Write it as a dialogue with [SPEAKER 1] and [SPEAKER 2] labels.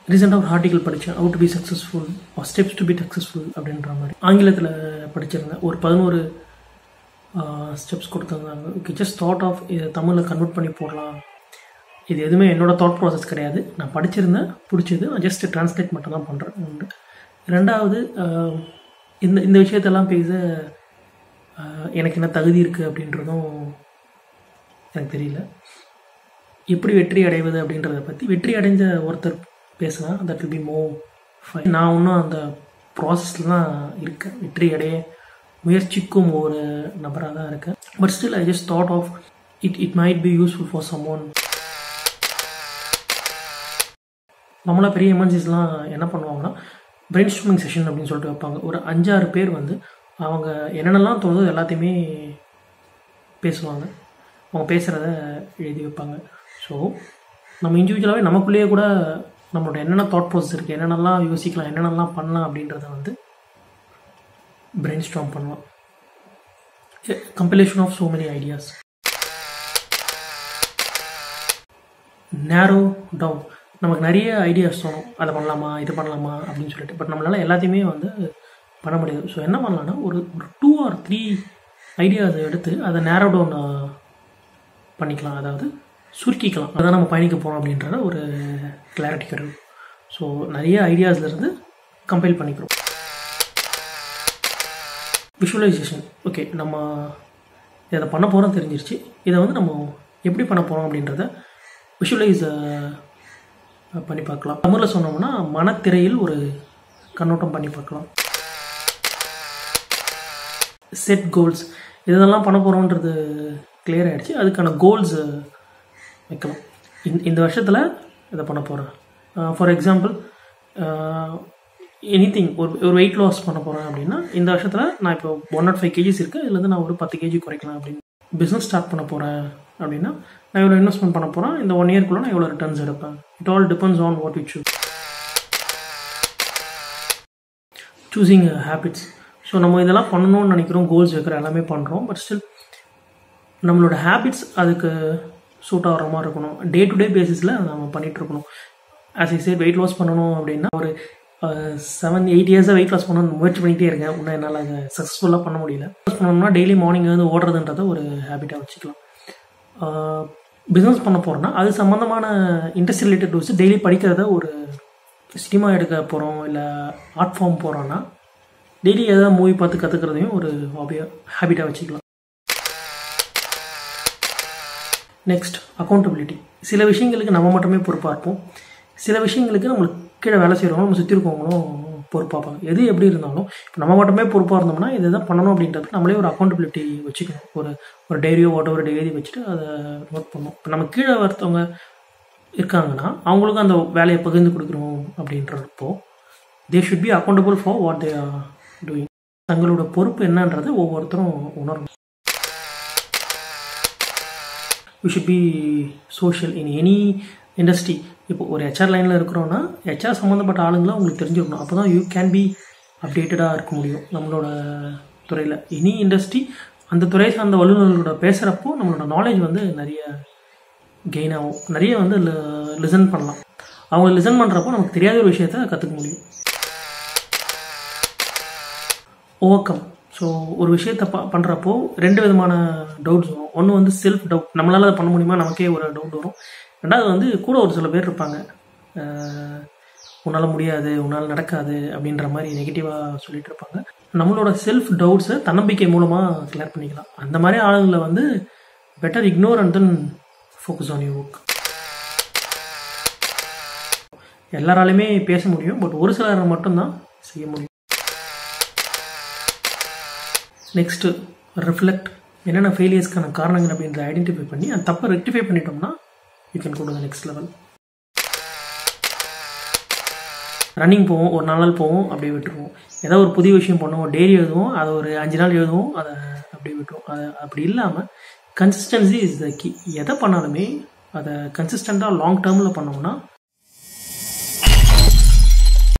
[SPEAKER 1] ரீசெண்டாக ஒரு ஆர்டிகல் படித்தேன் how to be successful or steps to be successful அப்படின்ற மாதிரி ஆங்கிலத்தில் படிச்சிருந்தேன் ஒரு பதினோரு ஸ்டெப்ஸ் கொடுத்துருந்தாங்க ஓகே ஜஸ்ட் தாட் ஆஃப் இதை தமிழில் கன்வெர்ட் பண்ணி போடலாம் இது எதுவுமே என்னோட தாட் ப்ராசஸ் கிடையாது நான் படிச்சிருந்தேன் பிடிச்சது நான் ஜஸ்ட் டிரான்ஸ்லேட் மட்டும் தான் பண்ணுறேன் ரெண்டாவது ஆஹ், இந்த இந்த விஷயத்தெல்லாம் பேச ஆஹ், எனக்கு என்ன தகுதி இருக்குது அப்படின்றதும் எனக்கு தெரியல எப்படி வெற்றி அடைவது அப்படின்றத பற்றி வெற்றி அடைஞ்ச ஒருத்தர் பேசினா that will be more fine நான் இன்னும் அந்த ப்ராசஸில் தான் இருக்கேன் வெற்றி அடைய முயற்சிக்கும் ஒரு நபராக தான் இருக்கேன் but still I just thought of it it might be useful for someone நம்மளாம் பெரிய எமர்ஜென்சிஸ்லாம் என்ன பண்ணுவாங்கன்னா பிரெயின் ஸ்ட்ரீமிங் செஷன் அப்படின்னு சொல்லிட்டு வைப்பாங்க ஒரு அஞ்சாறு பேர் வந்து அவங்க என்னென்னலாம் தோணுதோ அது எல்லாத்தையுமே பேசுவாங்க அவங்க பேசுகிறத எழுதி வைப்பாங்க ஸோ நம்ம இண்டிவிஜுவலாகவே நமக்குள்ளேயே கூட நம்மளோட என்னென்ன தாட் ப்ராசஸ் இருக்குது என்னென்னலாம் யோசிக்கலாம் என்னென்னலாம் பண்ணலாம் அப்படின்றத வந்து பிரெயின் ஸ்ட்ராங் பண்ணலாம் compilation of so many ideas narrow down நமக்கு நிறைய ஐடியாஸ் தோணும் அதை பண்ணலாமா இது பண்ணலாமா அப்படின்னு சொல்லிட்டு பட் நம்மளால எல்லாத்தையுமே வந்து பண்ண முடியாது ஸோ என்ன பண்ணலாம்னா ஒரு ஒரு டூ ஆர் த்ரீ ஐடியாஸை எடுத்து அதை நேரோ டவுன் பண்ணிக்கலாம் அதாவது சுருக்கிக்கலாம் அதான் நம்ம பயணிக்க போகிறோம் அப்படின்றத ஒரு கிளாரிட்டி கிடைக்கும் ஸோ நிறைய ஐடியாஸ்லேருந்து கம்பைல் பண்ணிக்கிறோம் விஷுவலைசேஷன் ஓகே நம்ம இதை பண்ண போகிறோம் தெரிஞ்சிருச்சு இதை வந்து நம்ம எப்படி பண்ண போகிறோம் அப்படின்றத விஷுவலைஸ் பண்ணி பார்க்கலாம் தமிழில் சொன்னோம்னா மனத்திரையில் ஒரு கண்ணோட்டம் பண்ணி பார்க்கலாம் செட் கோல்ஸ் இதெல்லாம் பண்ண போகிறோன்றது கிளியர் ஆகிடுச்சு அதுக்கான கோல்ஸ் வைக்கலாம் இந்த இந்த வருஷத்தில் இதை பண்ண போகிறேன் ஃபார் எக்ஸாம்பிள் எனி திங் ஒரு ஒரு வெயிட் லாஸ் பண்ண போகிறேன் அப்படின்னா இந்த வருஷத்தில் நான் இப்போ ஒன் நாட் ஃபைவ் கேஜிஸ் இருக்குது இதுலேருந்து நான் ஒரு பத்து கேஜி குறைக்கலாம் அப்படின்னு பிஸ்னஸ் ஸ்டார்ட் பண்ண போகிறேன் அப்படின்னா நான் எவ்வளோ இன்வெஸ்ட்மெண்ட் பண்ண போகிறேன் இந்த ஒன் இயர்க்குள்ளே நான் எவ்வளோ ரிட்டர்ன்ஸ் எடுப்பேன் it all depends on what you choose choosing habits so நம்ம இதெல்லாம் பண்ணணும்னு நினைக்கிறோம் கோல்ஸ் வைக்கிற எல்லாமே பண்ணுறோம் பட் ஸ்டில் நம்மளோட ஹேபிட்ஸ் அதுக்கு சூட் ஆகிற மாதிரி இருக்கணும் டே டு டே பேசிஸில் நம்ம பண்ணிகிட்டு இருக்கணும் as I said weight loss பண்ணணும் அப்படின்னா ஒரு செவன் எயிட் இயர்ஸாக வெயிட் லாஸ் பண்ணணும்னு முயற்சி பண்ணிகிட்டே இருக்கேன் இன்னும் என்னால் அதை சக்ஸஸ்ஃபுல்லாக பண்ண முடியல லாஸ் பண்ணணும்னா டெய்லி மார்னிங் வந்து ஓடுறதுன்றத ஒரு ஹேபிட்டாக வச்சுக்கலாம் பிஸ்னஸ் பண்ண போகிறோன்னா அது சம்மந்தமான இன்ட்ரெஸ்ட் ரிலேட்டட் டூஸ் டெய்லி படிக்கிறத ஒரு சினிமா எடுக்க போகிறோம் இல்லை ஆர்ட் ஃபார்ம் போகிறோன்னா டெய்லி எதாவது மூவி பார்த்து கற்றுக்கிறதையும் ஒரு ஹாபியாக ஹேபிட்டாக வச்சுக்கலாம் நெக்ஸ்ட் அக்கௌண்டபிலிட்டி சில விஷயங்களுக்கு நம்ம மட்டுமே பொறுப்பாக இருப்போம் சில விஷயங்களுக்கு நம்மளுக்கு கீழே வேலை செய்கிறவங்க நம்ம சுற்றி இருக்கவங்களும் பொறுப்பாப்பாங்க எது எப்படி இருந்தாலும் இப்போ நம்ம மட்டுமே பொறுப்பாக இருந்தோம்னா இதை தான் பண்ணணும் அப்படின்றது நம்மளே ஒரு அக்கௌண்டபிலிட்டி வச்சுக்கணும் ஒரு ஒரு டைரியோ வாட் ஒரு எழுதி வச்சுட்டு அதை நோட் பண்ணணும் இப்போ நம்ம கீழே ஒருத்தவங்க இருக்காங்கன்னா அவங்களுக்கும் அந்த வேலையை பகிர்ந்து கொடுக்குறோம் அப்படின்றப்போ they should be accountable for what they are doing தங்களோட பொறுப்பு என்னன்றதை ஒவ்வொருத்தரும் உணரணும் we should be social in any industry இப்போ ஒரு ஹெச்ஆர் லைனில் இருக்கிறோன்னா ஹெச்ஆர் சம்மந்தப்பட்ட ஆளுங்களாம் உங்களுக்கு தெரிஞ்சிருக்கணும் அப்போ தான் யூ கேன் பி அப்டேட்டடாக இருக்க முடியும் நம்மளோட துறையில் எனி இண்டஸ்ட்ரி அந்த துறை சார்ந்த வல்லுநர்களோட பேசுகிறப்போ நம்மளோட நாலேஜ் வந்து நிறைய கெயின் ஆகும் நிறைய வந்து லிசன் பண்ணலாம் அவங்க லிசன் பண்ணுறப்போ நமக்கு தெரியாத ஒரு விஷயத்த கற்றுக்க முடியும் ஓவர்கம் ஸோ ஒரு விஷயத்த ப பண்ணுறப்போ ரெண்டு விதமான டவுட்ஸ் வரும் ஒன்று வந்து செல்ஃப் டவுட் நம்மளால் அதை பண்ண முடியுமா நமக்கே ஒரு டவுட் வரும் ரெண்டாவது வந்து கூட ஒரு சில பேர் இருப்பாங்க உன்னால் முடியாது உன்னால் நடக்காது அப்படின்ற மாதிரி நெகட்டிவாக சொல்லிட்டு இருப்பாங்க நம்மளோட செல்ஃப் டவுட்ஸை தன்னம்பிக்கை மூலமாக கிளியர் பண்ணிக்கலாம் அந்த மாதிரி ஆளுங்களை வந்து better ignore and then focus on you work எல்லாராலையுமே பேச முடியும் பட் ஒரு சிலர் மட்டும்தான் செய்ய முடியும் நெக்ஸ்ட்டு ரிஃப்ளெக்ட் என்னென்ன ஃபெயிலியர்ஸ்க்கான காரணங்கள் அப்படின்றத ஐடென்டிஃபை பண்ணி அந்த தப்பை ரெக்டிஃபை பண்ணிட்டோம்னா you can go to the next level running போவோம் ஒரு நாலு நாள் போவோம் அப்படியே விட்டுருவோம் ஏதோ ஒரு புதிய விஷயம் பண்ணுவோம் டெய்லி எழுதுவோம் அதை ஒரு அஞ்சு நாள் எழுதுவோம் அதை அப்படியே விட்டுருவோம் அதை அப்படி இல்லாமல் கன்சிஸ்டன்சி இஸ் த கீ எதை பண்ணாலுமே அதை கன்சிஸ்டண்ட்டாக லாங் டேர்மில் பண்ணோம்னா